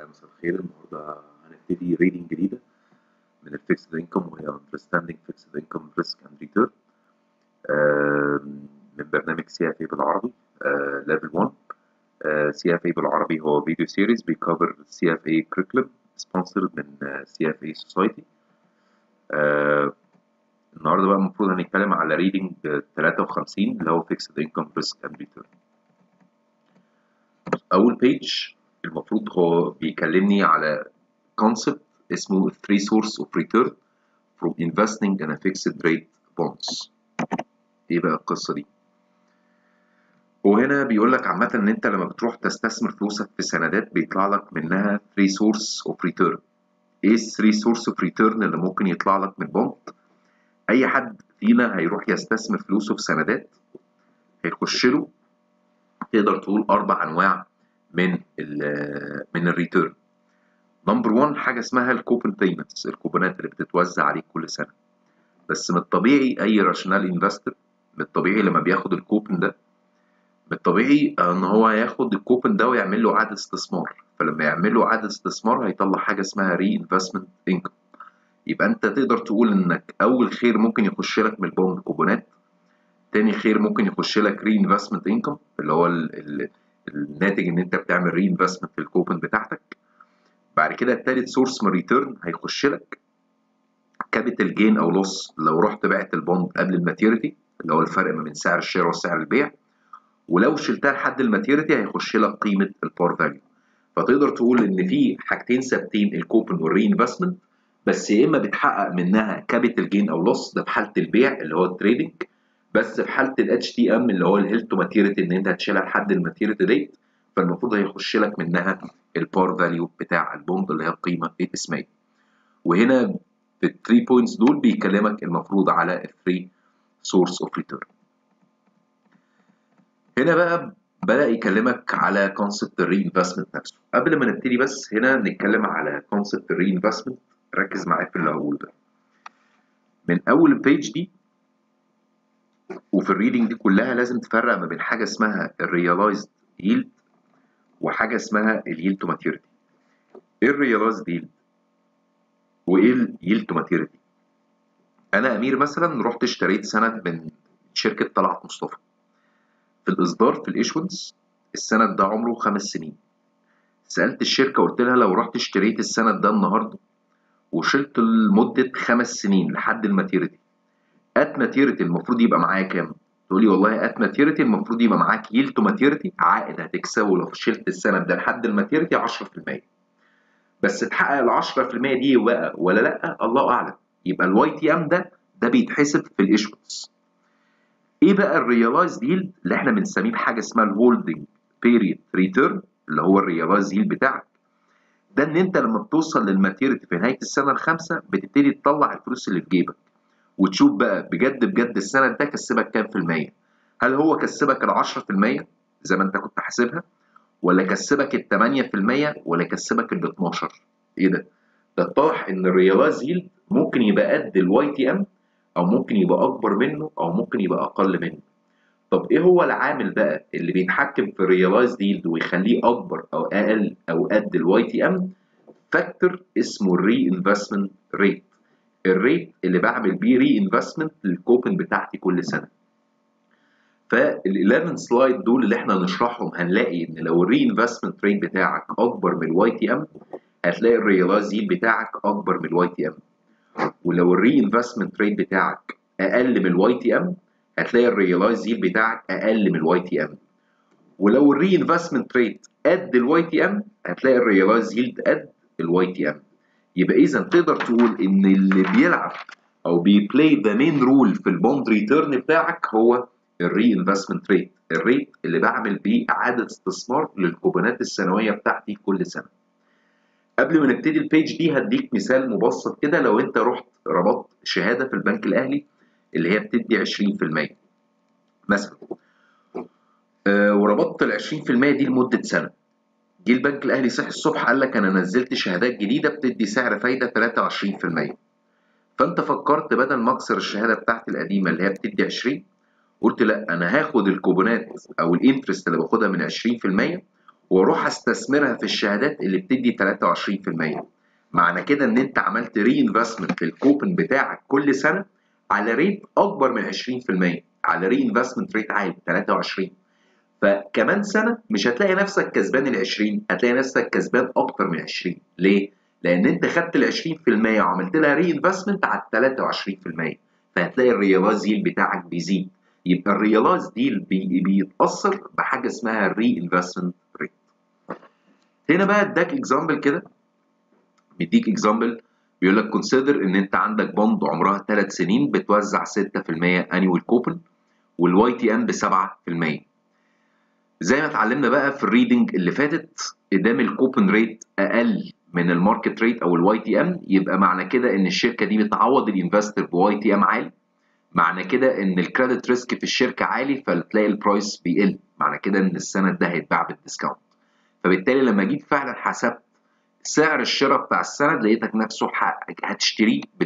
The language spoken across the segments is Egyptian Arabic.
مساء الخير النهارده هنبتدي ريدنج جديدة من الفيكسد انكم وهي Understanding Fixed Income Risk and Return من برنامج سي اف اي بالعربي ليفل 1 سي اف اي بالعربي هو فيديو سيريز بيكفر سي اف اي كريكولم سبونسرد من سي اف اي سوسايتي النهارده بقى المفروض هنتكلم على ريدنج 53 اللي هو Fixed Income Risk and Return اول بيج المفروض هو بيكلمني على concept اسمه three source of return from investing in a fixed rate bonds ايه بقى القصه دي وهنا بيقول لك عامه ان انت لما بتروح تستثمر فلوسك في سندات بيطلع لك منها 3 source of return ايه ال 3 source of return اللي ممكن يطلع لك من بوند اي حد فينا هيروح يستثمر فلوسه في سندات هيخش له تقدر تقول اربع انواع من ال من الريتيرن نمبر 1 حاجه اسمها الكوبن بيمنتس الكوبونات اللي بتتوزع عليك كل سنه بس من الطبيعي اي راشونال انفستور من الطبيعي لما بياخد الكوبن ده من الطبيعي ان هو ياخد الكوبن ده ويعمل له اعاده استثمار فلما يعمل له اعاده استثمار هيطلع حاجه اسمها ري انفستمنت انكم يبقى انت تقدر تقول انك اول خير ممكن يخش لك من البوند كوبونات تاني خير ممكن يخش لك ري انفستمنت انكم اللي هو ال ال الناتج ان انت بتعمل ري انفستمنت في الكوبن بتاعتك بعد كده التالت سورس من ريتيرن هيخش لك كابيتال جين او لوس لو رحت بعت البوند قبل الماتيوريتي اللي هو الفرق ما بين سعر الشراء وسعر البيع ولو شلتها لحد الماتيوريتي هيخش لك قيمه البار فاليو فتقدر تقول ان في حاجتين ثابتين الكوبن والري انفستمنت بس يا اما بيتحقق منها كابيتال جين او لوس ده في حاله البيع اللي هو التريدنج بس في حاله الاتش تي ام اللي هو الهيلث تو ماتيريتي ان انت هتشيلها لحد الماتيريتي ديت فالمفروض هيخش لك منها البار فاليو بتاع البوند اللي هي القيمه الاسميه وهنا في الثري بوينتس دول بيكلمك المفروض على الثري سورس اوف ريتيرن هنا بقى بدا يكلمك على كونسبت الري انفستمنت نفسه قبل ما نبتدي بس هنا نتكلم على كونسبت الري انفستمنت ركز معايا في اللي هقوله ده من اول البيج دي وفي الريدنج دي كلها لازم تفرق ما بين حاجه اسمها الريلايزد ييلد وحاجه اسمها الييلد تو ماتيوريتي ايه الريلايزد ييلد وايه الييلد تو ماتيوريتي انا امير مثلا رحت اشتريت سند من شركه طلعت مصطفى في الاصدار في الايشونس السند ده عمره خمس سنين سالت الشركه قلت لها لو رحت اشتريت السند ده النهارده وشلت لمده خمس سنين لحد الماتيوريتي ات ماتيوريتي المفروض يبقى معايا كام؟ تقول لي والله ات ماتيوريتي المفروض يبقى معاك ييلد تو ماتيوريتي عائد هتكسبه لو شلت السند ده لحد الماتيوريتي 10% بس تحقق ال 10% دي بقى ولا لا الله اعلم يبقى الواي تي ام ده ده بيتحسب في الايشونس ايه بقى الريلايزد ييلد اللي احنا بنسميه بحاجه اسمها الهولدنج بيريد ريتيرن اللي هو الريلايزد ييلد بتاعك ده ان انت لما بتوصل للماتيوريتي في نهايه السنه الخامسه بتبتدي تطلع الفلوس اللي في جيبك وتشوف بقى بجد بجد السند ده كسبك كام في المية هل هو كسبك ال 10% زي ما انت كنت حاسبها ولا كسبك ال 8% ولا كسبك ال 12 ايه ده ده اتضح ان الريالايز ييلد ممكن يبقى قد الواي تي ام او ممكن يبقى اكبر منه او ممكن يبقى اقل منه طب ايه هو العامل بقى اللي بيتحكم في الريالايز ييلد ويخليه اكبر او اقل او قد الواي تي ام فاكتور اسمه الري انفستمنت ريت الريت اللي بعمل بيه ري انفستمنت للكوبن بتاعتي كل سنه فال 11 سلايد دول اللي احنا نشرحهم هنلاقي ان لو الري انفستمنت ريت بتاعك اكبر من الواي تي ام هتلاقي الريلايز ييلد بتاعك اكبر من الواي تي ام ولو الري انفستمنت ريت بتاعك اقل من الواي تي ام هتلاقي الريلايز ييلد بتاعك اقل من الواي تي ام ولو الري انفستمنت ريت قد الواي تي ام هتلاقي الريلايز ييلد قد الواي تي ام يبقى اذا تقدر تقول ان اللي بيلعب او بيبلاي ذا مين رول في البوند ريتيرن بتاعك هو الري انفستمنت ريت الريت اللي بعمل بيه اعاده استثمار للكوبونات السنويه بتاعتي كل سنه قبل ما نبتدي البيج دي هديك مثال مبسط كده لو انت رحت ربطت شهاده في البنك الاهلي اللي هي بتدي 20% مثلا آه وربطت ال 20% دي لمده سنه جه البنك الاهلي صحي الصبح قال لك انا نزلت شهادات جديده بتدي سعر فايده 23% فانت فكرت بدل ما اكسر الشهاده بتاعتي القديمه اللي هي بتدي 20 قلت لا انا هاخد الكوبونات او الانترست اللي باخدها من 20% واروح استثمرها في الشهادات اللي بتدي 23% معنى كده ان انت عملت ري انفستمنت في الكوبن بتاعك كل سنه على ريت اكبر من 20% على ري انفستمنت ريت عالي 23 فكمان سنه مش هتلاقي نفسك كسبان ال 20 هتلاقي نفسك كسبان اكتر من 20 ليه؟ لان انت خدت ال 20% وعملت لها ري انفستمنت على 23% فهتلاقي الريالايز ييل بتاعك بيزيد يبقى الريالايز ديل بي بيتاثر بحاجه اسمها الري انفستمنت ريت هنا بقى اداك اكزامبل كده مديك اكزامبل بيقول لك كونسيدر ان انت عندك بوند عمرها 3 سنين بتوزع 6% انيوال كوبن والواي تي ام ب 7% زي ما اتعلمنا بقى في الريدنج اللي فاتت ادام الكوبن ريت اقل من الماركت ريت او الواي تي ام يبقى معنى كده ان الشركه دي بتعوض الانفستور بواي تي ام عالي معنى كده ان الكريدت ريسك في الشركه عالي فتلاقي البرايس بيقل معنى كده ان السند ده هيتباع بالديسكاونت فبالتالي لما جيت فعلا حسبت سعر الشراء بتاع السند لقيتك نفسه هتشتريه ب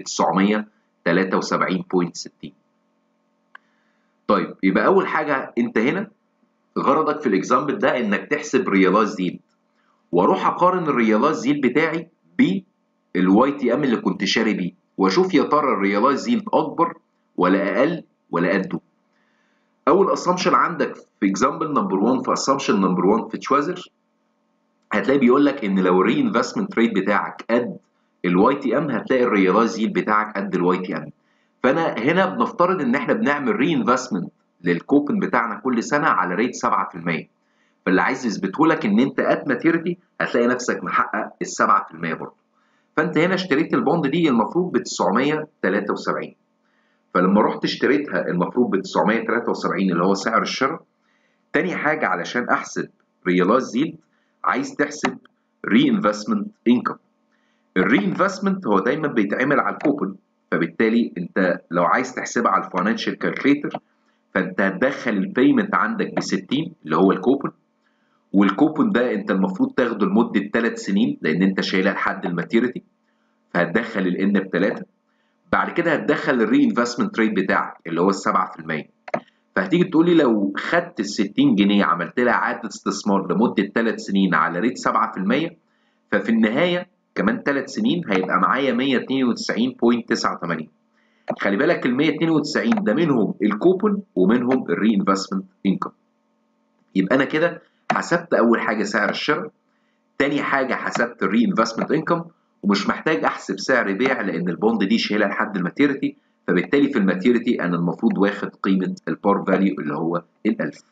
973.60 طيب يبقى اول حاجه انت هنا غرضك في الاكزامبل ده انك تحسب ريالايز ييلد واروح اقارن الريالايز ييلد بتاعي بالواي تي ام اللي كنت شاري بيه واشوف يا ترى الريالايز ييلد اكبر ولا اقل ولا قده اول اسامبشن عندك في اكزامبل نمبر 1 في اسامبشن نمبر 1 في تشوازر هتلاقي بيقول لك ان لو الري انفستمنت ريت بتاعك قد الواي تي ام هتلاقي الريالايز ييلد بتاعك قد الواي تي ام فانا هنا بنفترض ان احنا بنعمل ري انفستمنت للكوبن بتاعنا كل سنه على ريت 7% فاللي عايز يثبته لك ان انت ات ماتيريتي هتلاقي نفسك محقق ال 7% برضه فانت هنا اشتريت البوند دي المفروض ب 973 فلما رحت اشتريتها المفروض ب 973 اللي هو سعر الشراء تاني حاجه علشان احسب ريالايز ييلد عايز تحسب ري انفستمنت انكم الري انفستمنت هو دايما بيتعمل على الكوبن فبالتالي انت لو عايز تحسبها على الفاينانشال كالكليتر فانت هتدخل البيمنت عندك ب 60 اللي هو الكوبن والكوبن ده انت المفروض تاخده لمده 3 سنين لان انت شايلها لحد الماتيريتي فهتدخل الان ب 3 بعد كده هتدخل الري انفستمنت ريت بتاعك اللي هو ال 7% فهتيجي تقول لي لو خدت ال 60 جنيه عملت لها اعاده استثمار لمده 3 سنين على ريت 7% ففي النهايه كمان 3 سنين هيبقى معايا 192.89 خلي بالك ال 192 ده منهم الكوبون ومنهم الري انفستمنت انكم يبقى انا كده حسبت اول حاجه سعر الشراء تاني حاجه حسبت الري انفستمنت انكم ومش محتاج احسب سعر بيع لان البوند دي شايلها لحد الماتيريتي فبالتالي في الماتيريتي انا المفروض واخد قيمه البار فاليو اللي هو ال 1000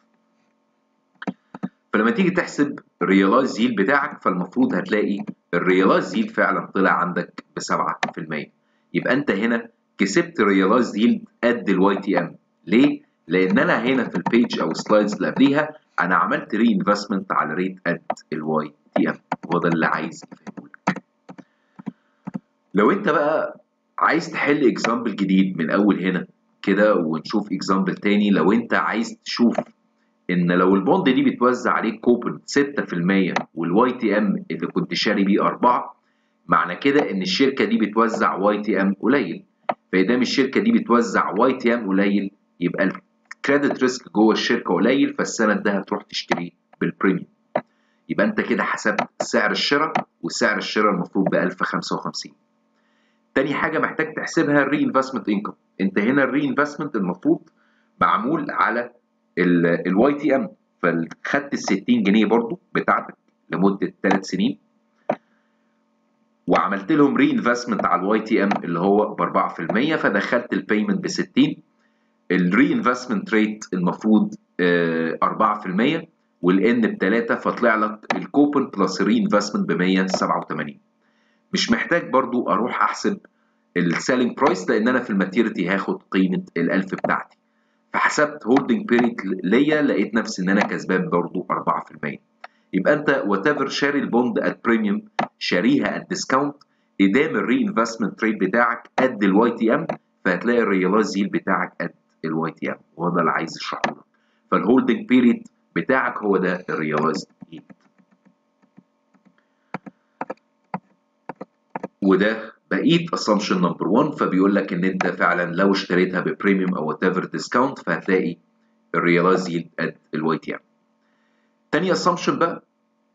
فلما تيجي تحسب الريالايز ييل بتاعك فالمفروض هتلاقي الريالايز ييل فعلا طلع عندك ب 7% يبقى انت هنا كسبت ريالايز ييلد قد الواي تي ام ليه؟ لان انا هنا في البيج او السلايدز اللي قبليها انا عملت ري انفستمنت على ريت قد الواي تي ام هو ده اللي عايز افهمه لك لو انت بقى عايز تحل اكزامبل جديد من اول هنا كده ونشوف اكزامبل تاني لو انت عايز تشوف ان لو البوند دي بتوزع عليك كوبن 6% والواي تي ام اللي كنت شاري بيه 4 معنى كده ان الشركه دي بتوزع واي تي ام قليل فادام الشركه دي بتوزع واي تي ام قليل يبقى الكريدت ريسك جوه الشركه قليل فالسند ده هتروح تشتريه بالبريميوم يبقى انت كده حسبت سعر الشراء وسعر الشراء المفروض ب 1055 تاني حاجه محتاج تحسبها الري انفستمنت انكم انت هنا الري انفستمنت المفروض معمول على الواي تي ام فخدت ال 60 جنيه برضو بتاعتك لمده 3 سنين وعملت لهم ري انفستمنت على الواي تي ام اللي هو ب 4% فدخلت البيمنت ب 60 الري انفستمنت ريت المفروض 4% والان ب 3 فطلع لك الكوبن بلس ري انفستمنت ب 187 مش محتاج برضو اروح احسب السيلينج برايس لان انا في الماتيريتي هاخد قيمه ال 1000 بتاعتي فحسبت هولدنج بيريد ليا لقيت نفسي ان انا كسبان برضو 4% يبقى انت وات ايفر شاري البوند ات بريميوم شاريها ات ديسكاونت ادام الري انفستمنت ريت بتاعك قد الواي تي ام فهتلاقي الريالايز ييل بتاعك قد الواي تي ام وهو ده اللي عايز اشرحه لك فالهولدنج بيريد بتاعك هو ده الريالايز ييل وده بقيت assumption نمبر 1 فبيقول لك ان انت فعلا لو اشتريتها ببريميوم او وات ايفر ديسكاونت فهتلاقي الريالايز ييلد قد الواي تي ام تاني assumption بقى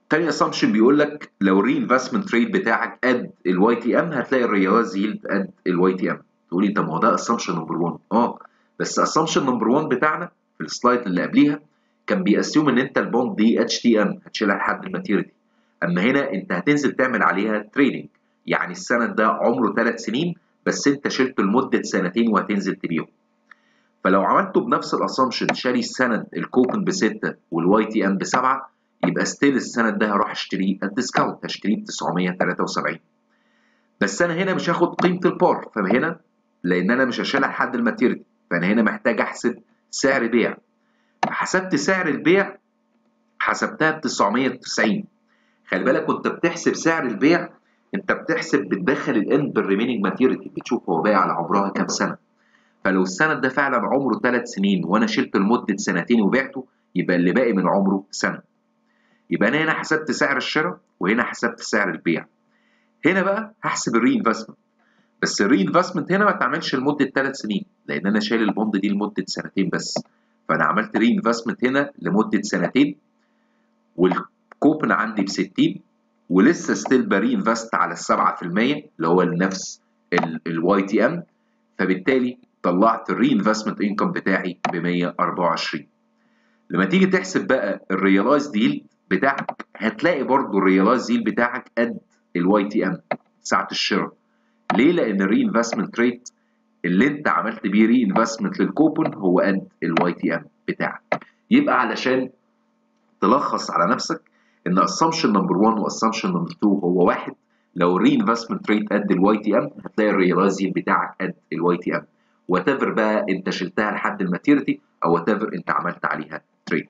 تاني اسامبشن بيقول لك لو الري انفستمنت ريت بتاعك قد الواي تي ام هتلاقي الريالايز ييلد قد الواي تي ام تقول لي طب ما هو ده اسامبشن نمبر 1 اه بس اسامبشن نمبر 1 بتاعنا في السلايد اللي قبليها كان بيأسيوم ان انت البوند دي اتش تي ام هتشيلها لحد الماتيوريتي اما هنا انت هتنزل تعمل عليها تريدنج يعني السند ده عمره 3 سنين بس انت شلته لمده سنتين وهتنزل تبيعه فلو عملته بنفس الاسامبشن شاري السند الكوبن ب 6 والواي تي ام ب 7 يبقى ستيل السند ده هروح اشتريه الديسكاونت هشتريه ب 973 بس انا هنا مش هاخد قيمه البار فهنا لان انا مش هشيلها لحد الماتيريال فانا هنا محتاج احسب سعر بيع حسبت سعر البيع حسبتها ب 990 خلي بالك وانت بتحسب سعر البيع انت بتحسب بتدخل الان بالريميننج ماتيريال بتشوف هو بايع على عمرها كام سنه فلو السند ده فعلا عمره 3 سنين وانا شلته لمده سنتين وبعته يبقى اللي باقي من عمره سنه يبقى انا هنا حسبت سعر الشراء وهنا حسبت سعر البيع هنا بقى هحسب الري انفستمنت بس الري انفستمنت هنا ما تعملش لمده 3 سنين لان انا شايل البوند دي لمده سنتين بس فانا عملت ري انفستمنت هنا لمده سنتين والكوبن عندي ب 60 ولسه ستيل بري انفست على ال 7% اللي هو نفس الواي تي ام فبالتالي طلعت الري انفستمنت انكم بتاعي ب 124 لما تيجي تحسب بقى الريلايز ديل بتاعك هتلاقي برضو الريلايز ديل بتاعك قد الواي تي ام ساعه الشراء ليه لان الري انفستمنت ريت اللي انت عملت بيه ري انفستمنت للكوبون هو قد الواي تي ام بتاعك يبقى علشان تلخص على نفسك ان اسامبشن نمبر 1 واسامبشن نمبر 2 هو واحد لو الري انفستمنت ريت قد الواي تي ام هتلاقي الريلايز بتاعك قد الواي تي ام وات ايفر بقى انت شلتها لحد الماتيريتي او وات ايفر انت عملت عليها تريد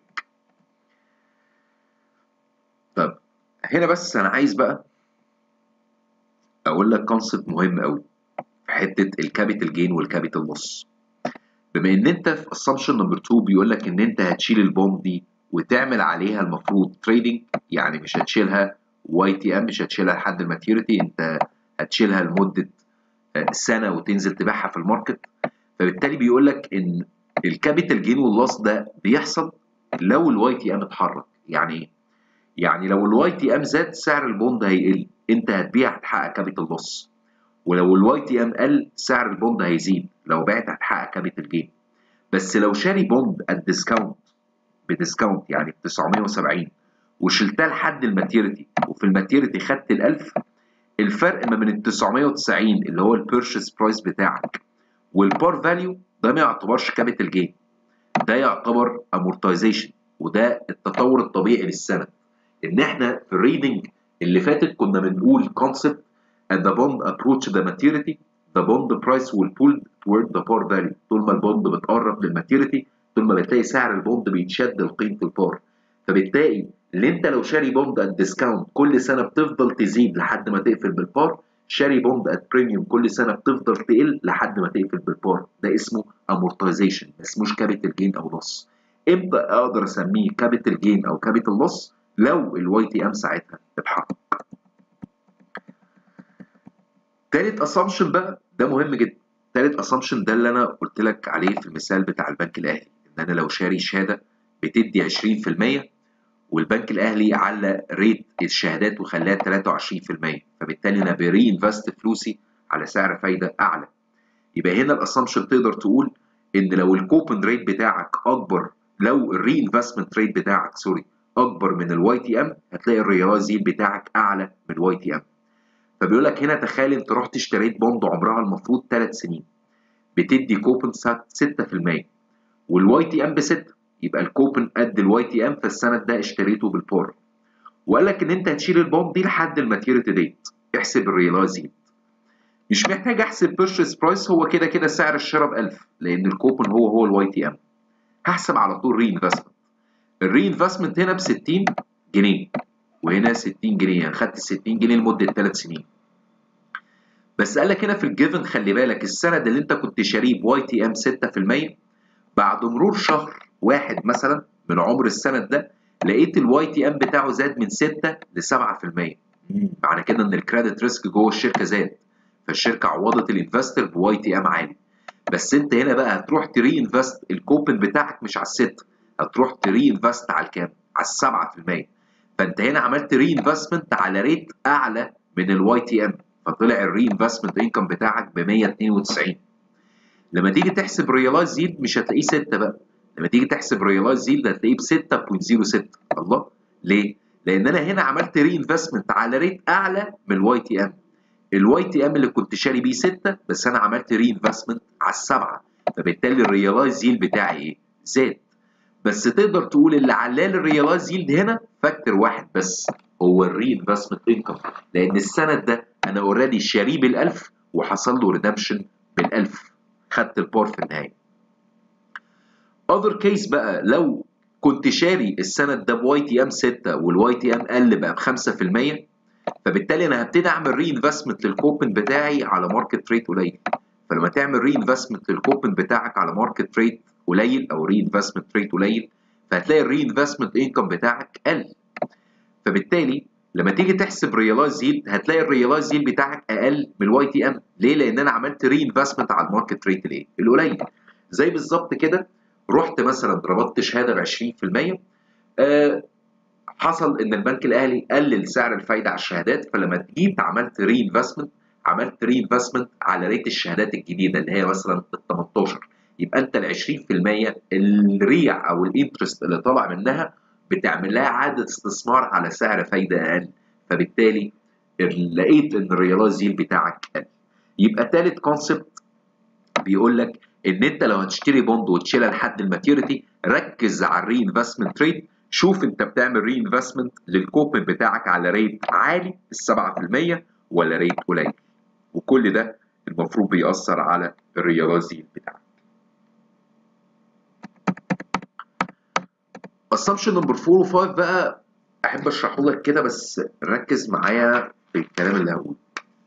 طب هنا بس انا عايز بقى اقول لك كونسبت مهم قوي في حته الكابيتال جين والكابيتال لوس بما ان انت في اسامبشن نمبر 2 بيقول لك ان انت هتشيل البوم دي وتعمل عليها المفروض تريدنج يعني مش هتشيلها واي تي ام مش هتشيلها لحد الماتيوريتي انت هتشيلها لمده سنه وتنزل تبيعها في الماركت فبالتالي بيقول لك ان الكابيتال جين واللوس ده بيحصل لو الواي تي ام اتحرك يعني ايه؟ يعني لو الواي تي ام زاد سعر البوند هيقل انت هتبيع هتحقق كابيتال لوس ولو الواي تي ام قل سعر البوند هيزيد لو بعت هتحقق كابيتال جين بس لو شاري بوند الديسكاونت بديسكاونت يعني ب 970 وشلتها لحد الماتيريتي وفي الماتيريتي خدت ال 1000 الفرق ما بين ال 990 اللي هو البيرشيس برايس بتاعك والبار فاليو ده ما يعتبرش كابيتال جين ده يعتبر امورتايزيشن وده التطور الطبيعي للسنه ان احنا في الريدنج اللي فاتت كنا بنقول كونسبت at the bond approach the maturity the bond price will pull toward the par value طول ما البوند بتقرب للماتيوريتي طول ما بتلاقي سعر البوند بيتشد لقيمه البار فبالتالي اللي انت لو شاري بوند ات ديسكاونت كل سنه بتفضل تزيد لحد ما تقفل بالبار شاري بوند ات بريميوم كل سنه بتفضل تقل لحد ما تقفل بالبار ده اسمه امورتايزيشن ما اسموش كابيتال جين او لوس امتى اقدر اسميه كابيتال جين او كابيتال لوس لو الواي تي ام ساعتها اتحرك تالت اسامبشن بقى ده مهم جدا تالت اسامبشن ده اللي انا قلت لك عليه في المثال بتاع البنك الاهلي ان انا لو شاري شهاده بتدي 20% والبنك الاهلي علق ريت الشهادات وخلاها 23% فبالتالي انا بري انفست فلوسي على سعر فايده اعلى يبقى هنا الاسامبشن تقدر تقول ان لو الكوبن ريت بتاعك اكبر لو الري انفستمنت ريت بتاعك سوري اكبر من الواي تي ام هتلاقي الرياض بتاعك اعلى من الواي تي ام فبيقول لك هنا تخيل انت رحت اشتريت بوند عمرها المفروض 3 سنين بتدي كوبن 6% والواي تي ام ب 6 يبقى الكوبن قد الواي تي ام فالسند ده اشتريته بالبار وقال لك ان انت هتشيل البوند دي لحد الماتيوريتي ديت احسب الريلايز مش محتاج احسب بيرشيس برايس هو كده كده سعر الشراء ب 1000 لان الكوبن هو هو الواي تي ام هحسب على طول ري انفستمنت الري انفستمنت هنا ب 60 جنيه وهنا 60 جنيه يعني خدت 60 جنيه لمده 3 سنين بس قال لك هنا في الجيفن خلي بالك السند اللي انت كنت شاريه بواي تي ام 6% بعد مرور شهر واحد مثلا من عمر السند ده لقيت الواي تي ام بتاعه زاد من 6 ل 7% معنى كده ان الكريدت ريسك جوه الشركه زاد فالشركه عوضت الانفستر بواي تي ام عالي بس انت هنا بقى هتروح تري انفست الكوبن بتاعك مش على الست هتروح تري انفست على الكام؟ على السبعة في المية فانت هنا عملت ري انفستمنت على ريت اعلى من الواي تي ام فطلع الري انفستمنت انكم بتاعك ب 192 لما تيجي تحسب ريلايز يلد مش هتلاقيه 6 بقى لما تيجي تحسب ريلايز يلد هتلاقيه ب 6.06 الله ليه؟ لان انا هنا عملت ري انفستمنت على ريت اعلى من الواي تي ام الواي تي ام اللي كنت شاري بيه 6 بس انا عملت ري انفستمنت على السبعه فبالتالي الريلايز يلد بتاعي ايه؟ زاد بس تقدر تقول اللي علال الريلايز يلد هنا فاكتور واحد بس هو الري انفستمنت انكم لان السند ده انا اوريدي شاريه بال1000 وحصل له ريدمشن بال1000 خدت البار في النهايه اذر كيس بقى لو كنت شاري السند ده بواي تي ام 6 والواي تي ام قل بقى ب 5% فبالتالي انا هبتدي اعمل ري انفستمنت للكوبن بتاعي على ماركت ريت قليل فلما تعمل ري انفستمنت للكوبن بتاعك على ماركت ريت قليل او ري انفستمنت ريت قليل فهتلاقي الري انفستمنت انكم بتاعك قل فبالتالي لما تيجي تحسب ريلايز يلد هتلاقي الريلايز يلد بتاعك اقل من الواي تي ام ليه لان انا عملت ري انفستمنت على الماركت ريت الايه القليل زي بالظبط كده رحت مثلا ربطت شهاده ب 20% آه حصل ان البنك الاهلي قلل سعر الفايده على الشهادات فلما جيت عملت ري انفستمنت عملت ري انفستمنت على ريت الشهادات الجديده اللي هي مثلا ال 18 يبقى انت ال 20% الريع او الانترست اللي طالع منها بتعمل لها اعاده استثمار على سعر فايده اقل فبالتالي لقيت ان الريلايز ييلد بتاعك قل يبقى ثالث كونسبت بيقول لك ان انت لو هتشتري بوند وتشيلها لحد الماتيوريتي ركز على الري انفستمنت ريت شوف انت بتعمل ري انفستمنت للكوبن بتاعك على ريت عالي ال 7% ولا ريت قليل وكل ده المفروض بيأثر على الريلايز ييلد بتاعك assumption نمبر 4 و 5 بقى احب اشرحه لك كده بس ركز معايا في الكلام اللي هقوله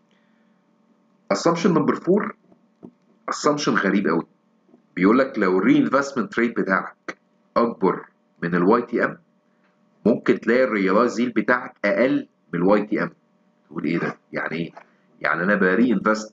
assumption نمبر 4 assumption غريب قوي بيقول لك لو الري انفستمنت ريت بتاعك اكبر من الواي تي ام ممكن تلاقي الريلايز ييلد بتاعك اقل من الواي تي ام تقول ايه ده يعني ايه يعني انا بري انفست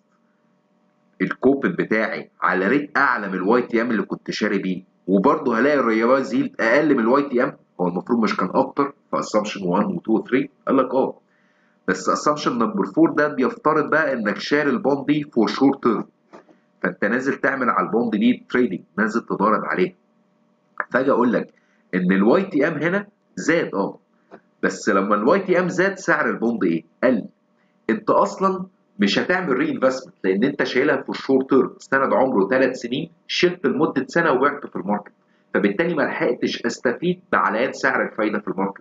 الكوبن بتاعي على ريت اعلى من الواي تي ام اللي كنت شاري بيه وبرضه هلاقي الريلايز ييلد اقل من الواي تي ام هو المفروض مش كان اكتر في اسامبشن 1 و 2 و 3 قال لك اه بس اسامبشن نمبر 4 ده بيفترض بقى انك شاري البوند دي فور شورت تيرم فانت نازل تعمل على البوند دي تريدنج نازل تضارب عليه فاجي اقول لك ان الواي تي ام هنا زاد اه بس لما الواي تي ام زاد سعر البوند ايه؟ قل انت اصلا مش هتعمل ري انفستمنت لان انت شايلها في الشورت تيرم سند عمره ثلاث سنين شلت لمده سنه وبعته في الماركت فبالتالي ما لحقتش استفيد بعليات سعر الفايده في الماركت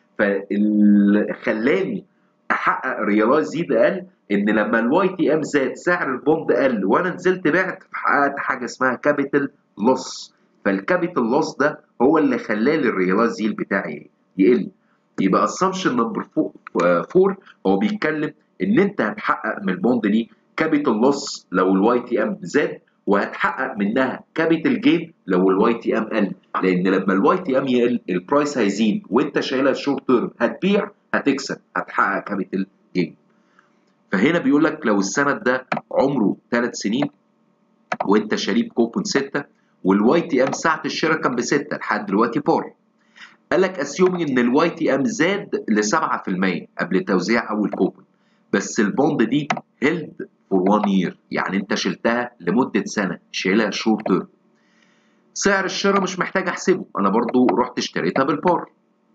فاللي خلاني احقق ريلايز يزيد اقل ان لما الواي تي ام زاد سعر البوند قل وانا نزلت بعت حققت حاجه اسمها كابيتال لوس فالكابيتال لوس ده هو اللي خلاني الريلايز ييلد بتاعي يقل يبقى اسامبشن نمبر 4 هو بيتكلم ان انت هتحقق من البوند دي كابيتال لوس لو الواي تي ام زاد وهتحقق منها كابيتال جين لو الواي تي ام قل لان لما الواي تي ام يقل البرايس هيزيد وانت شايلها شورت تيرم هتبيع هتكسب هتحقق كابيتال جين فهنا بيقول لك لو السند ده عمره 3 سنين وانت شاريه بكوبون 6 والواي تي ام ساعه الشراء كان ب 6 لحد دلوقتي بار قال لك اسيومينج ان الواي تي ام زاد ل 7% قبل توزيع اول كوبون بس البوند دي هيلد فور 1 يير يعني انت شلتها لمده سنه شايلها شورت تيرم سعر الشراء مش محتاج احسبه انا برضو رحت اشتريتها بالبار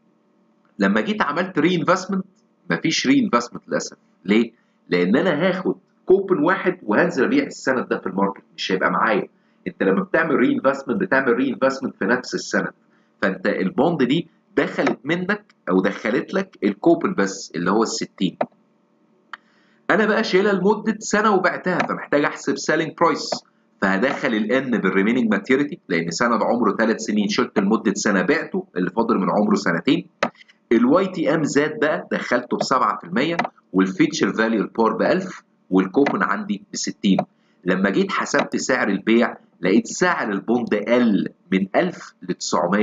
لما جيت عملت ري انفستمنت مفيش ري انفستمنت للاسف ليه لان انا هاخد كوبن واحد وهنزل ابيع السند ده في الماركت مش هيبقى معايا انت لما بتعمل ري انفستمنت بتعمل ري انفستمنت في نفس السند فانت البوند دي دخلت منك او دخلت لك الكوبن بس اللي هو ال 60 انا بقى شايلها لمده سنه وبعتها فمحتاج احسب سيلينج برايس فهدخل الان بالريميننج ماتيوريتي لان سند عمره 3 سنين شلت لمده سنه بعته اللي فاضل من عمره سنتين الواي تي ام زاد بقى دخلته ب 7% والفيتشر فاليو البار ب 1000 والكوبن عندي ب 60 لما جيت حسبت سعر البيع لقيت سعر البوند قل من 1000 ل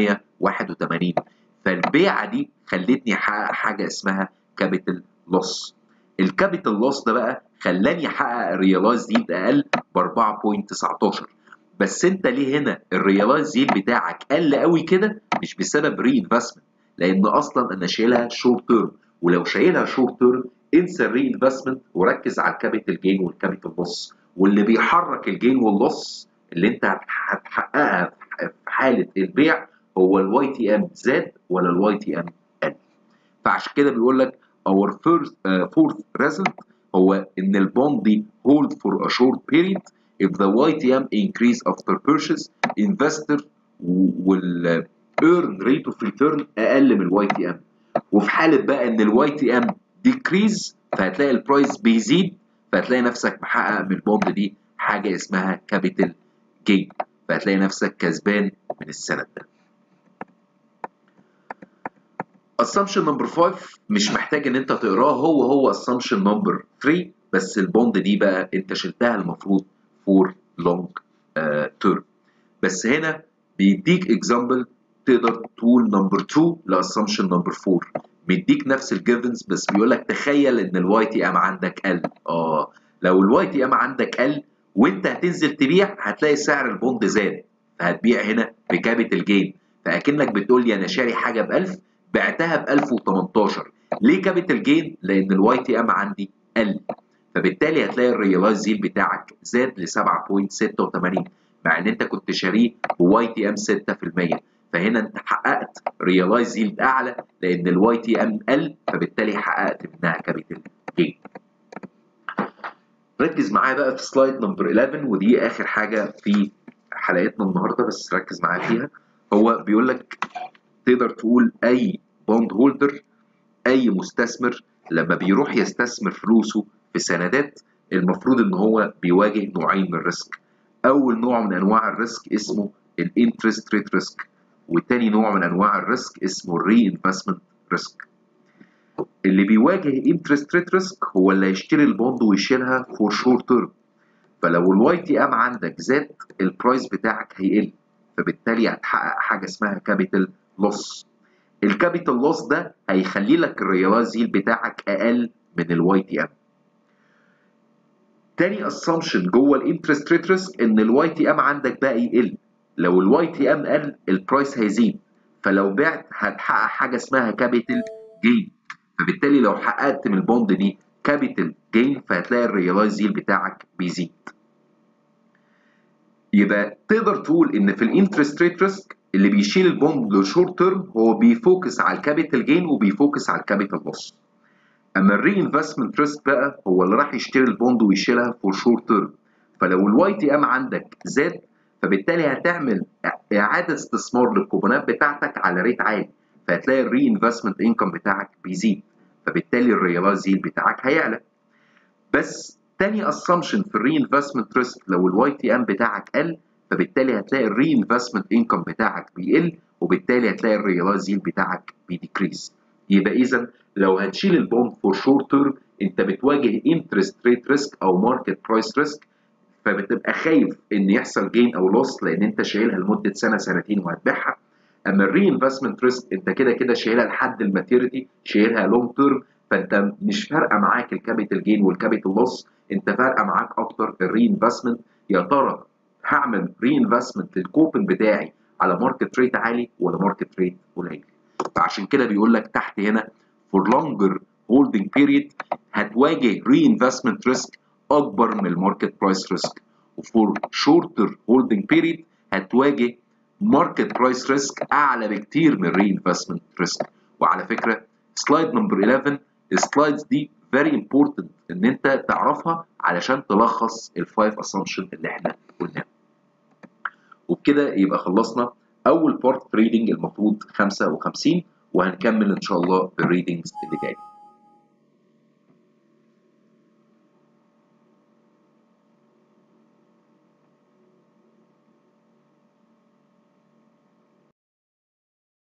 981 فالبيعه دي خلتني احقق حاجه اسمها كابيتال لوس الكابيتال لوس ده بقى خلاني احقق ريلايز يلد اقل ب 4.19 بس انت ليه هنا الريلايز يلد بتاعك قل قوي كده مش بسبب ري انفستمنت لان اصلا انا شايلها شورت تيرم ولو شايلها شورت تيرم انسى الري انفستمنت وركز على الكابيتال جين والكابيتال لوس واللي بيحرك الجين واللوس اللي انت هتحققها في حاله البيع هو الواي تي ام زاد ولا الواي تي ام قل فعشان كده بيقول لك our first uh, fourth result هو ان البوند دي hold for a short period if the YTM increase after purchase investor will earn rate of return اقل من الواي تي ام وفي حاله بقى ان الواي تي ام decrease فهتلاقي البرايس بيزيد فهتلاقي نفسك محقق من البوند دي حاجه اسمها كابيتال جين فهتلاقي نفسك كسبان من السند ده assumption number 5 مش محتاج ان انت تقراه هو هو assumption number 3 بس البوند دي بقى انت شلتها المفروض for long uh, term بس هنا بيديك example تقدر تقول نمبر 2 لاسامبشن نمبر 4 مديك نفس الجيفنز بس بيقول لك تخيل ان الواي تي ام عندك قل اه لو الواي تي ام عندك قل وانت هتنزل تبيع هتلاقي سعر البوند زاد فهتبيع هنا بكابيتال جين فاكنك بتقول لي انا شاري حاجه ب 1000 بعتها ب 1018 ليه كابيتال جين؟ لان الواي تي ام عندي قل فبالتالي هتلاقي الريلايز ييل بتاعك زاد ل 7.86 مع ان انت كنت شاريه بواي تي ام 6% فهنا انت حققت ريلايز ييلد اعلى لان الواي تي ام قل فبالتالي حققت منها كابيتال جين ركز معايا بقى في سلايد نمبر 11 ودي اخر حاجه في حلقتنا النهارده بس ركز معايا فيها هو بيقول لك تقدر تقول اي بوند هولدر اي مستثمر لما بيروح يستثمر فلوسه في سندات المفروض ان هو بيواجه نوعين من الريسك اول نوع من انواع الريسك اسمه الانترست ريت ريسك وتاني نوع من انواع الريسك اسمه الري انفستمنت ريسك اللي بيواجه انترست ريت ريسك هو اللي هيشتري البوند ويشيلها فور شورت تيرم فلو الواي تي ام عندك زاد البرايس بتاعك هيقل فبالتالي هتحقق حاجه اسمها كابيتال لوس الكابيتال لوس ده هيخلي لك الريالايز ييل بتاعك اقل من الواي تي ام تاني اسامبشن جوه الانترست ريت ريسك ان الواي تي ام عندك بقى يقل لو الواي تي ام قل البرايس هيزيد فلو بعت هتحقق حاجه اسمها كابيتال جين فبالتالي لو حققت من البوند دي كابيتال جين فهتلاقي الريالايز ييل بتاعك بيزيد يبقى تقدر تقول ان في الانترست ريت ريسك اللي بيشيل البوند لشورت تيرم هو بيفوكس على الكابيتال جين وبيفوكس على الكابيتال لوس اما الري انفستمنت ريسك بقى هو اللي راح يشتري البوند ويشيلها فور شورت تيرم فلو الواي تي ام عندك زاد فبالتالي هتعمل اعاده استثمار للكوبونات بتاعتك على ريت عالي فهتلاقي الري انفستمنت انكم بتاعك بيزيد فبالتالي الريالايز ييل بتاعك هيعلى بس تاني اسامبشن في الري انفستمنت ريسك لو الواي تي ام بتاعك قل فبالتالي هتلاقي الري انفستمنت انكم بتاعك بيقل وبالتالي هتلاقي الريالايز ييل بتاعك بيديكريز يبقى اذا لو هتشيل البوند فور شورت تيرم انت بتواجه انترست ريت ريسك او ماركت برايس ريسك فبتبقى خايف ان يحصل جين او لوس لان انت شايلها لمده سنه سنتين وهتبيعها اما الري انفستمنت ريسك انت كده كده شايلها لحد الماتيريتي شايلها لونج تيرم فانت مش فارقه معاك الكابيتال جين والكابيتال لوس انت فارقه معاك اكتر الري انفستمنت يا ترى هعمل ري انفستمنت للكوبن بتاعي على ماركت ريت عالي ولا ماركت ريت قليل فعشان كده بيقول لك تحت هنا for longer holding period هتواجه reinvestment risk اكبر من الماركت برايس ريسك وفور shorter holding period هتواجه ماركت برايس ريسك اعلى بكتير من reinvestment risk وعلى فكره سلايد نمبر 11 السلايدز دي very important ان انت تعرفها علشان تلخص الفايف اسامبشن اللي احنا قلناها وبكده يبقى خلصنا اول بارت ريدنج المفروض 55 وهنكمل ان شاء الله بالريدنجز اللي جايه